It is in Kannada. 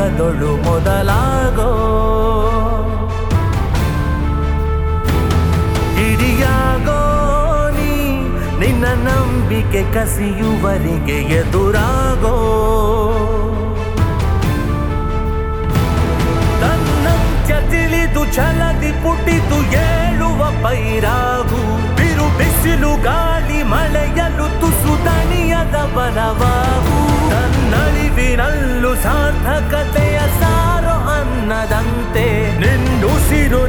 ನೆಲದೊಳು ಮೊದಲಾಗೋ ಇಡಿಯಾಗೋ ನೀ ನಿನ್ನ ನಂಬಿಕೆ ಕಸಿಯುವರಿಗೆ ಎದುರಾಗೋ ತನ್ನಂತ್ಯ ತಿಳಿದು ಛಲದಿ ಪುಟಿದು ಏಳುವ ಪೈರಾಗು ಬಿರು ಬಿಸಿಲು ಗಾಳಿ ಮಳೆಯಲು ತುಸು ದಣಿಯದ ಬಲವಾಗು ತನ್ನಳಿವಿನಲ್ಲೂ ಸಾರ್ಥಕತೆಯ ಸಾರೋ ಅನ್ನದಂತೆ ನಿನ್ನುಸಿರು